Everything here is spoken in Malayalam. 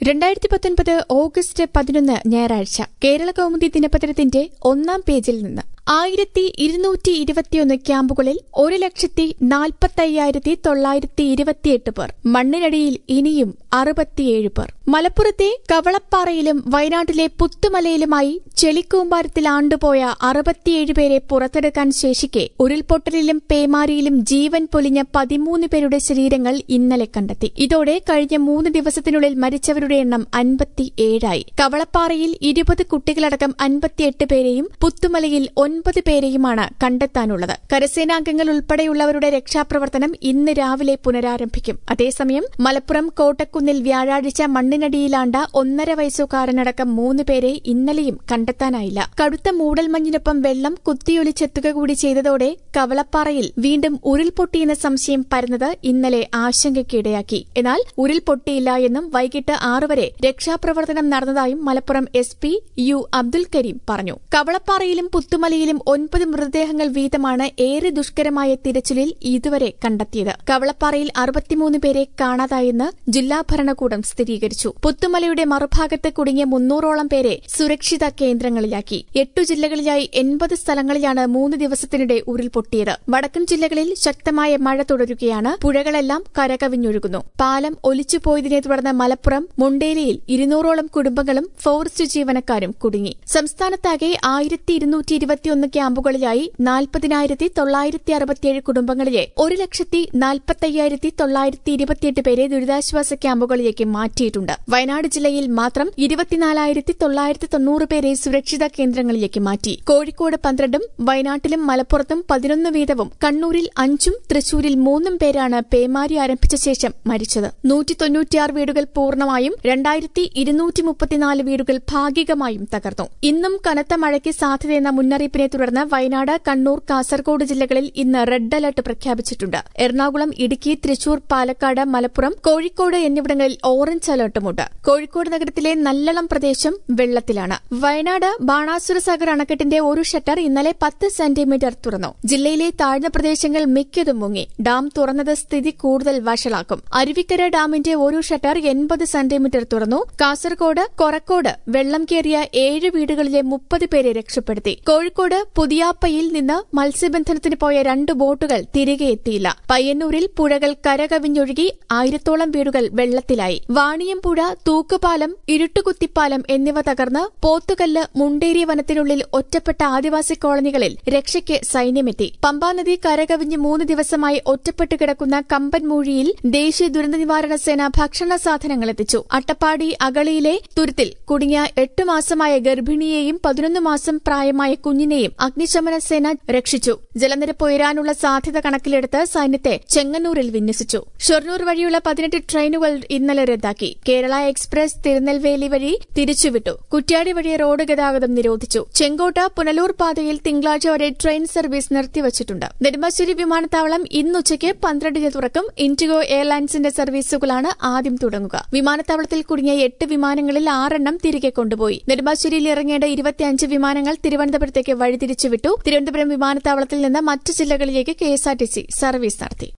രണ്ടായിരത്തി പത്തൊൻപത് ഓഗസ്റ്റ് പതിനൊന്ന് ഞായറാഴ്ച കേരള കൗമുദി ദിനപത്രത്തിന്റെ ഒന്നാം പേജിൽ നിന്ന് ആയിരത്തി ഇരുന്നൂറ്റി ഇരുപത്തിയൊന്ന് ക്യാമ്പുകളിൽ ഒരു ലക്ഷത്തി നാൽപ്പത്തയ്യായിരത്തി തൊള്ളായിരത്തി ഇരുപത്തിയെട്ട് പേർ മണ്ണിനടിയിൽ ഇനിയും അറുപത്തിയേഴ് പേർ മലപ്പുറത്തെ കവളപ്പാറയിലും വയനാട്ടിലെ പുത്തുമലയിലുമായി ചെളിക്കൂമ്പാരത്തിൽ ആണ്ടുപോയ അറുപത്തിയേഴ് പേരെ പുറത്തെടുക്കാൻ ശേഷിക്കെ ഉരുൾപൊട്ടലിലും പേമാരിയിലും ജീവൻ പൊലിഞ്ഞ പതിമൂന്ന് പേരുടെ ശരീരങ്ങൾ ഇന്നലെ കണ്ടെത്തി ഇതോടെ കഴിഞ്ഞ മൂന്ന് ദിവസത്തിനുള്ളിൽ മരിച്ചവരുടെ എണ്ണം അൻപത്തിയേഴായി കവളപ്പാറയിൽ ഇരുപത് കുട്ടികളടക്കം അൻപത്തിയെട്ട് പേരെയും പുത്തുമലയിൽ ഒൻപത് പേരെയുമാണ് കണ്ടെത്താനുള്ളത് കരസേനാംഗങ്ങൾ ഉൾപ്പെടെയുള്ളവരുടെ രക്ഷാപ്രവർത്തനം ഇന്ന് രാവിലെ പുനരാരംഭിക്കും അതേസമയം മലപ്പുറം കോട്ടക്കുന്നിൽ വ്യാഴാഴ്ച മണ്ണിനടിയിലാണ്ട ഒന്നര വയസ്സുകാരനടക്കം മൂന്ന് പേരെ ഇന്നലെയും കണ്ടെത്താനായില്ല കടുത്ത മൂടൽമഞ്ഞിനൊപ്പം വെള്ളം കുത്തിയൊലിച്ചെത്തുക കൂടി ചെയ്തതോടെ കവളപ്പാറയിൽ വീണ്ടും ഉരുൾപൊട്ടിയെന്ന സംശയം പരന്നത് ഇന്നലെ ആശങ്കയ്ക്കിടയാക്കി എന്നാൽ ഉരുൾപൊട്ടിയില്ല എന്നും വൈകിട്ട് ആറ് വരെ രക്ഷാപ്രവർത്തനം നടന്നതായും Malappuram S P U Abdul Kareem പറഞ്ഞു കവളപ്പാറയിലും പുത്തുമലയിലും ഒൻപത് മൃതദേഹങ്ങൾ വീതമാണ് ഏറെ ദുഷ്കരമായ തിരച്ചിലിൽ ഇതുവരെ കണ്ടെത്തിയത് കവളപ്പാറയിൽ അറുപത്തിമൂന്ന് പേരെ കാണാതായെന്ന് ജില്ലാ ഭരണകൂടം സ്ഥിരീകരിച്ചു പുത്തുമലയുടെ മറുഭാഗത്ത് കുടുങ്ങിയ മുന്നൂറോളം പേരെ സുരക്ഷിത കേന്ദ്രങ്ങളിലാക്കി എട്ടു ജില്ലകളിലായി എൺപത് സ്ഥലങ്ങളിലാണ് മൂന്ന് ദിവസത്തിനിടെ ഉരുൾപൊട്ടിയത് വടക്കൻ ജില്ലകളിൽ ശക്തമായ മഴ തുടരുകയാണ് പുഴകളെല്ലാം കരകവിഞ്ഞൊഴുകുന്നു പാലം ഒലിച്ചുപോയതിനെ തുടർന്ന് മലപ്പുറം മുണ്ടേലിയിൽ ഇരുന്നൂറോളം കുടുംബങ്ങളും ഫോറസ്റ്റ് ജീവനക്കാരും കുടുങ്ങി സംസ്ഥാനത്താകെ ആയിരത്തി ഇരുന്നൂറ്റി ഇരുപത്തിയൊന്ന് ക്യാമ്പുകളിലായി നാൽപ്പതിനായിരത്തി തൊള്ളായിരത്തി അറുപത്തിയേഴ് കുടുംബങ്ങളിലെ ഒരു ലക്ഷത്തി നാൽപ്പത്തയ്യായിരത്തി തൊള്ളായിരത്തി ഇരുപത്തിയെട്ട് പേരെ ദുരിതാശ്വാസ ക്യാമ്പുകളിലേക്ക് മാറ്റിയിട്ടുണ്ട് വയനാട് ജില്ലയിൽ മാത്രം ഇരുപത്തിനാലായിരത്തി തൊള്ളായിരത്തി തൊണ്ണൂറ് പേരെ സുരക്ഷിത കേന്ദ്രങ്ങളിലേക്ക് മാറ്റി കോഴിക്കോട് പന്ത്രണ്ടും വയനാട്ടിലും മലപ്പുറത്തും പതിനൊന്ന് വീതവും കണ്ണൂരിൽ അഞ്ചും തൃശൂരിൽ മൂന്നും പേരാണ് പേമാരി ആരംഭിച്ച ശേഷം മരിച്ചത് നൂറ്റി തൊണ്ണൂറ്റിയാറ് വീടുകൾ പൂർണ്ണമായും രണ്ടായിരത്തി ഇരുന്നൂറ്റി മുപ്പത്തിനാല് വീടുകൾ ഭാഗികമായും തകർന്നു ഇന്നും കനത്ത മഴയ്ക്ക് സാധ്യതയെന്ന മുന്നറിയിപ്പിനെ തുടർന്ന് വയനാട് കണ്ണൂർ കാസർഗോഡ് ജില്ലകളിൽ ഇന്ന് റെഡ് അലർട്ട് പ്രഖ്യാപിച്ചിട്ടുണ്ട് എറണാകുളം ഇടുക്കി തൃശൂർ പാലക്കാട് മലപ്പുറം കോഴിക്കോട് എന്നിവിടങ്ങളിൽ ഓറഞ്ച് അലർട്ടുമുണ്ട് കോഴിക്കോട് നഗരത്തിലെ നല്ലളം പ്രദേശം വെള്ളത്തിലാണ് വയനാട് ബാണാസുര സാഗർ അണക്കെട്ടിന്റെ ഒരു ഷട്ടർ ഇന്നലെ പത്ത് സെന്റിമീറ്റർ തുറന്നു ജില്ലയിലെ താഴ്ന്ന പ്രദേശങ്ങൾ മിക്കതും മുങ്ങി ഡാം തുറന്നത് സ്ഥിതി കൂടുതൽ വഷളാക്കും അരുവിക്കര ഡാമിന്റെ ഒരു ഷട്ടർ എൺപത് സെന്റിമീറ്റർ തുറന്നു കാസർകോട് കൊറക്കോട് വെള്ളം കയറിയ ഏഴ് വീടുകളിലെ മുപ്പത് പേരെ രക്ഷപ്പെടുത്തി കോഴിക്കോട് പുതിയാപ്പയിൽ നിന്ന് മത്സ്യബന്ധനത്തിന് പോയ രണ്ട് ബോട്ടുകൾ തിരികെ എത്തിയില്ല പയ്യന്നൂരിൽ പുഴകൾ കരകവിഞ്ഞൊഴുകി ആയിരത്തോളം വീടുകൾ വെള്ളത്തിലായി വാണിയംപുഴ തൂക്കുപാലം ഇരുട്ടുകുത്തിപ്പാലം എന്നിവ തകർന്ന് പോത്തുകല്ല് മുണ്ടേരി വനത്തിനുള്ളിൽ ഒറ്റപ്പെട്ട ആദിവാസി കോളനികളിൽ രക്ഷയ്ക്ക് സൈന്യമെത്തി പമ്പാനദി കരകവിഞ്ഞ് മൂന്ന് ദിവസമായി ഒറ്റപ്പെട്ട് കിടക്കുന്ന കമ്പൻമൂഴിയിൽ ദേശീയ ദുരന്ത നിവാരണ സേന ഭക്ഷണ സാധനങ്ങൾ എത്തിച്ചു അട്ടപ്പാടി അകളിയിലെ തുരുത്തിൽ കുടുങ്ങിയ എട്ട് മാസമായ ഗർഭിണിയെയും പതിനൊന്ന് മാസം പ്രായമായ കുഞ്ഞിനെയും അഗ്നിശമന സേന രക്ഷിച്ചു ജലനിരപ്പ് ഉയരാനുള്ള സാധ്യത കണക്കിലെടുത്ത് സൈന്യത്തെ ചെങ്ങന്നൂരിൽ വിന്യസിച്ചു ഷൊർണൂർ വഴിയുള്ള പതിനെട്ട് ട്രെയിനുകൾ ഇന്നലെ റദ്ദാക്കി കേരള എക്സ്പ്രസ് തിരുനെൽവേലി വഴി തിരിച്ചുവിട്ടു കുറ്റ്യാടി വഴി റോഡ് ഗതാഗതം നിരോധിച്ചു ചെങ്കോട്ട പുനലൂർ പാതയിൽ തിങ്കളാഴ്ച വരെ ട്രെയിൻ സർവീസ് നിർത്തിവച്ചിട്ടുണ്ട് നെടുമ്പാശ്ശേരി വിമാനത്താവളം ഇന്നുച്ചയ്ക്ക് പന്ത്രണ്ടിന് തുറക്കും ഇൻഡിഗോ എയർലൈൻസിന്റെ സർവീസുകളാണ് ആദ്യം തുടങ്ങുക വിമാനത്താവളത്തിൽ കുടുങ്ങിയ എട്ട് വിമാനങ്ങളിൽ ആറെണ്ണം തിരികെ കൊണ്ടുപോയി നെടുമ്പാശ്ശേരിയിൽ ഇറങ്ങേണ്ട ഇരുപത്തിയഞ്ച് വിമാനങ്ങൾ തിരുവനന്തപുരത്തേക്ക് വഴിതിരിച്ചുവിട്ടു തിരുവനന്തപുരം വിമാനത്താവളത്തിൽ നിന്ന് മറ്റ് ജില്ലകളിലേക്ക് കെഎസ്ആർടിസി സർവീസ് നടത്തി